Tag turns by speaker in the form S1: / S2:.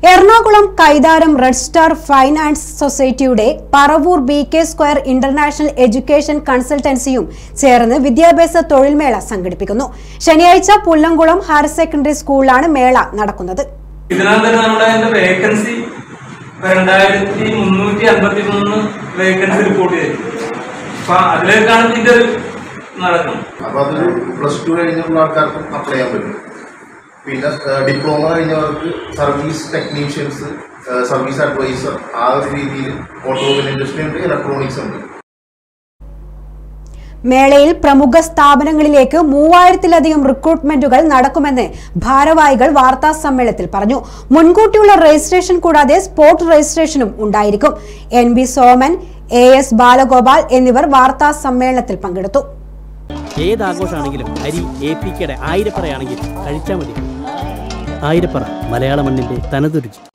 S1: Ernakulam Kaitharam red star finance സൊസൈറ്റിയുടെ Paravur B K square international education കൺസൾട്ടൻസിയും ചേർന്ന് വിദ്യാഭ്യാസ തൊഴിൽമേള സംഘടിപ്പിക്കുന്നു ശനിയാഴ്ച പുല്ലംകുളം ഹയർ സെക്കൻഡറി സ്കൂളിലാണ് മേള നടക്കുന്നത്
S2: ഇതിനകത്ത് തന്നെ നമ്മുടെ അതിന്റെ വേക്കൻസി രണ്ടായിരത്തി മുന്നൂറ്റി അൻപത്തി മൂന്ന് വേക്കൻസി റിപ്പോർട്ട് ചെയ്തു അപ്പൊ അതിലേക്കാണ് ഇതിന്റെ ഒരു നടക്കുന്നത്
S3: അപ്പൊ അതൊരു പ്ലസ് ടു കഴിഞ്ഞുള്ള ആൾക്കാർക്കും അപ്ലൈ ചെയ്യാൻ പറ്റും പിന്നെ ഡിപ്ലോമ കഴിഞ്ഞവർക്ക് സർവീസ് ടെക്നീഷ്യൻസ് സർവീസ് അഡ്വൈസർ ആ ഒരു രീതിയിൽ ഓട്ടോമൊബൈൽ ഇൻഡസ്ട്രി ഉണ്ട് ഇലക്ട്രോണിക്സ് ഉണ്ട്
S1: മേളയിൽ പ്രമുഖ സ്ഥാപനങ്ങളിലേക്ക് മൂവായിരത്തിലധികം റിക്രൂട്ട്മെന്റുകൾ നടക്കുമെന്ന് ഭാരവാഹികൾ വാർത്താ സമ്മേളനത്തിൽ പറഞ്ഞു മുൻകൂട്ടിയുള്ള രജിസ്ട്രേഷൻ കൂടാതെ സ്പോട്ട് രജിസ്ട്രേഷനും ഉണ്ടായിരിക്കും N B Soman A S Balagopal എന്നിവർ വാർത്താ സമ്മേളനത്തിൽ പങ്കെടുത്തു
S4: ഏത് ആഘോഷമാണെങ്കിലും അരി എ പി കെയുടെ ആയിരപ്പറയാണെങ്കിൽ കഴിച്ചാൽ മതി ആയിരപ്പറ മലയാള മണ്ണിന്റെ തനതുരുചി